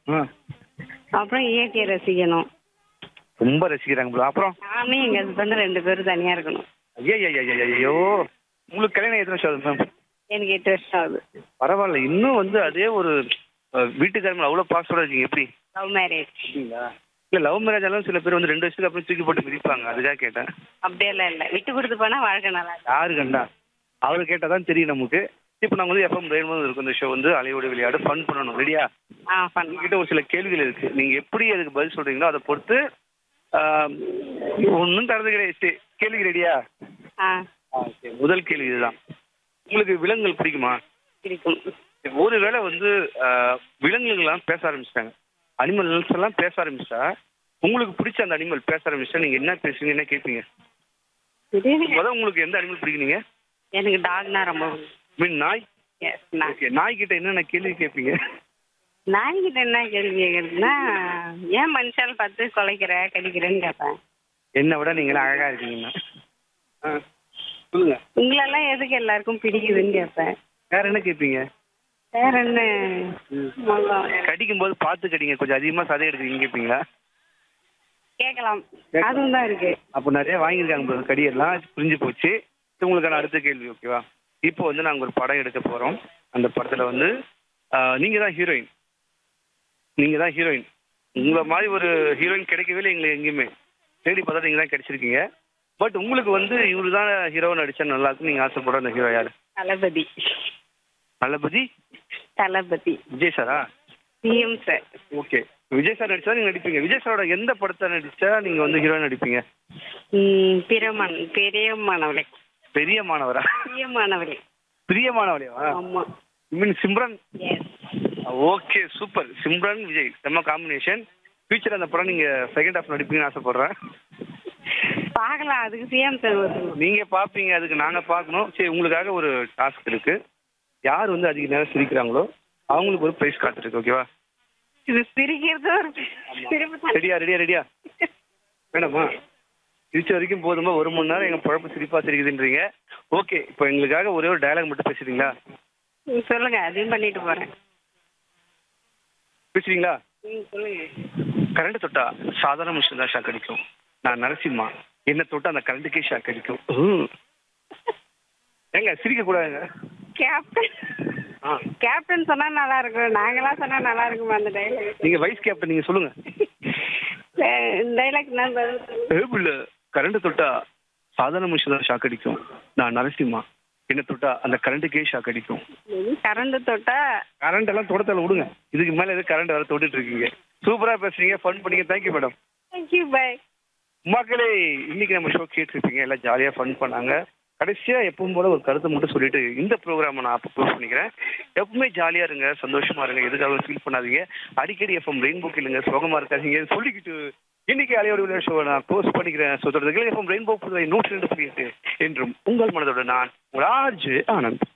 ஆ அப்புறம் இயற்கையை ரசிக்கணும் ரொம்ப ரசிக்கிறாங்க bro. அப்புறம் நானும் எங்க ஹஸ்பண்ட் ரெண்டு பேரும் தனியா இருக்கணும் ஐயா ஐயா ஐயா ஐயோ உங்களுக்கு கல்யாணம் எத்தனை வருஷம் ஆகுது மேம் எனக்கு எட்டு வருஷம் ஆகுது பரவாயில்ல இன்னும் வந்து அதே ஒரு அஹ், வீட்டுக்காரங்க அவ்வளோ பாசோட இருக்கீங்க எப்படி லவ் மேரேஜ் இல்ல லவ் மேரேஜ் எல்லாம் சில பேர் வந்து ரெண்டு வருஷத்துக்கு அப்புறம் தூக்கி போட்டு மிதிப்பாங்க அதுக்காக கேட்டேன் அப்படியெல்லாம் இல்லை விட்டு கொடுத்து போனா வாழ்க்கை நல்லா இருக்கும் யாரு கண்டா அவரு கேட்டா தான் தெரியும் நமக்கு இப்போ நாங்க வந்து எஃப்எம் ரெயின்போ இருக்கும் இந்த ஷோ வந்து அலையோடு விளையாடு ஃபன் பண்ணணும் ரெடியா ஆ பண்ணலாம் உங்ககிட்ட ஒரு சில கேள்விகள் இருக்கு நீங்க எப்படி அதுக்கு பதில் சொல்றீங்களோ அதை பொறுத்து ஒன்றும் தரது கிடையாது சரி, கேள்விக்கு ரெடியா ஆ முதல் கேள்வி இதுதான் உங்களுக்கு விலங்குகள் பிடிக்குமா பிடிக்கும் ஒருவேளை வந்து ஆஹ், விலங்குகள்லாம் பேச ஆரம்பிச்சிட்டாங்க அனிமல்ஸ் எல்லாம் பேச ஆரம்பிச்சா உங்களுக்கு பிடிச்ச அந்த அனிமல் பேச ஆரம்பிச்சா நீங்க என்ன பேசுவீங்க என்ன கேட்பீங்க திடீர்னு முதல்ல உங்களுக்கு எந்த அனிமல் பிடிக்கும் நீங்க எனக்கு டாக்னா ரொம்ப மீன் நாய் எஸ் நான் ஓகே நாய் கிட்ட என்னென்ன கேள்வி கேட்பீங்க நாய்கிட்ட என்ன கேள்வி கேட்குறதுன்னா ஏன் மனுஷால் பார்த்து குலைக்கிற கடிக்கிறேன்னு கேட்பேன் என்னை விட நீங்களாம் அழகா இருக்கீங்கன்னா ஆ, சொல்லுங்க உங்களெல்லாம் எதுக்கு எல்லாருக்கும் பிடிக்குதுன்னு கேட்பேன் வேற என்ன கேட்பீங்க வேற என்ன மொல்லம். கடிக்கும் போது பார்த்து கடிங்க கொஞ்சம் அதிகமா சதை எடுக்குறீங்க கேட்பீங்களா கேட்கலாம் அதுவும் தான் இருக்கு அப்போ நிறைய வாங்கியிருக்காங்க bro. கடியெல்லாம் புரிஞ்சு போச்சு இது உங்களுக்கான அடுத்த கேள்வி ஓகேவா இப்போ வந்து நாங்கள் ஒரு படம் எடுக்க போறோம் அந்த படத்துல வந்து ஆஹ், நீங்க தான் ஹீரோயின் நீங்க தான் ஹீரோயின் உங்களை மாதிரி ஒரு ஹீரோயின் கிடைக்கவே இல்லை எங்களுக்கு எங்கேயுமே தேடி பார்த்தா நீங்க தான் கிடைச்சிருக்கீங்க பட் உங்களுக்கு வந்து இவரு தான் ஹீரோ நடிச்சா நல்லா இருக்கும் நீங்க ஆசைப்படுற அந்த ஹீரோ யாரு தளபதி நல்லபதி தளபதி விஜய் சாரா CM sir okay Vijay sir நடிச்சா நீங்க நடிப்பீங்க விஜய் சாரோட எந்த படத்தை நடிச்சா நீங்க வந்து ஹீரோயின் நடிப்பீங்க ம், பிறமன் பெரியமானவளே பெரிய மாணவரா பிரியமானவளே பிரியமானவளையா ஆமா mean Simran yes okay super Simran Vijay செம்ம காம்பினேஷன் ஃபியூச்சர் அந்த படம் நீங்க செகண்ட் ஹாஃப் நடிப்பீங்கன்னு ஆசைப்படுறேன் பார்க்கலாம் அதுக்கு சிஎம் சார் வருவோம் நீங்க பாப்பீங்க அதுக்கு நாங்க பார்க்கணும் சரி உங்களுக்காக ஒரு டாஸ்க் இருக்கு யார் வந்து அதிக நேரம் சிரிக்கிறாங்களோ அவங்களுக்கு ஒரு பிரைஸ் காத்துருக்கு ஓகேவா இது சிரிக்கிறது ஒரு சிரிப்பு தான். ரெடியா ரெடியா ரெடியா வேணாமா சிரிச்ச வரைக்கும் போதுமா ஒரு மணி நேரம் எங்க குழப்பம் சிரிப்பா சிரிக்குதுன்றீங்க ஓகே இப்போ எங்களுக்காக ஒரே ஒரு டயலாக் மட்டும் பேசுறீங்களா ம், சொல்லுங்க அதையும் பண்ணிட்டு போறேன் பேசுறீங்களா ம், சொல்லுங்க கரண்ட் தொட்டா சாதாரண மனுஷன் தான் ஷாக் அடிக்கும் நான் நரசிம்மா என்ன தொட்டா அந்த கரண்ட்டுக்கே ஷாக் அடிக்கும் ம். ஏங்க சிரிக்க கூடாதுங்க கேப்டன் ஆ கேப்டன் சொன்னா நல்லா இருக்கும் நாங்களாம் சொன்னா நல்லா இருக்குமா அந்த டைலாக் நீங்க வைஸ் கேப்டன் நீங்க சொல்லுங்க டைலாக் என்ன பதில் சொல்லுங்க. ஏபிள் கரண்ட் தொட்டா சாதாரண மனுஷன் தான் ஷாக் அடிக்கும் நான் நரசிம்மா என்ன தொட்டா அந்த கரண்ட்டுக்கே ஷாக் அடிக்கும் கரண்ட் தொட்டா கரண்ட் எல்லாம் தொடத்தல விடுங்க இதுக்கு மேல எது கரண்ட் வர தொட்டுட்டு இருக்கீங்க சூப்பரா பேசுறீங்க ஃபன் பண்ணீங்க தேங்க்யூ மேடம் தேங்க்யூ பை மக்களே இன்னைக்கு நம்ம ஷோ கேட்டிருப்பீங்க எல்லாம் ஜாலியா ஃபன் பண்ணாங்க கடைசியா எப்பவும் போல ஒரு கருத்தை மட்டும் சொல்லிட்டு இந்த ப்ரோக்ராமை நான் அப்போ க்ளோஸ் பண்ணிக்கிறேன் எப்பவுமே ஜாலியா இருங்க சந்தோஷமா இருங்க எதுக்காக ஃபீல் பண்ணாதீங்க அடிக்கடி எஃப்எம் ரெயின்போ இல்லைங்க சோகமா இருக்காதீங்க சொல்லிக்கிட்டு இன்னைக்கு அலையோட விளையாட்டு ஷோ நான் க்ளோஸ் பண்ணிக்கிறேன் ஸோ தொடர்ந்து எஃப்எம் ரெயின்போ புதுவை நூற்றி ரெண்டு புள்ளி எட்டு என்றும் உங்கள் மனதோட நான் உங்கள் ஆர்ஜு ஆனந்த்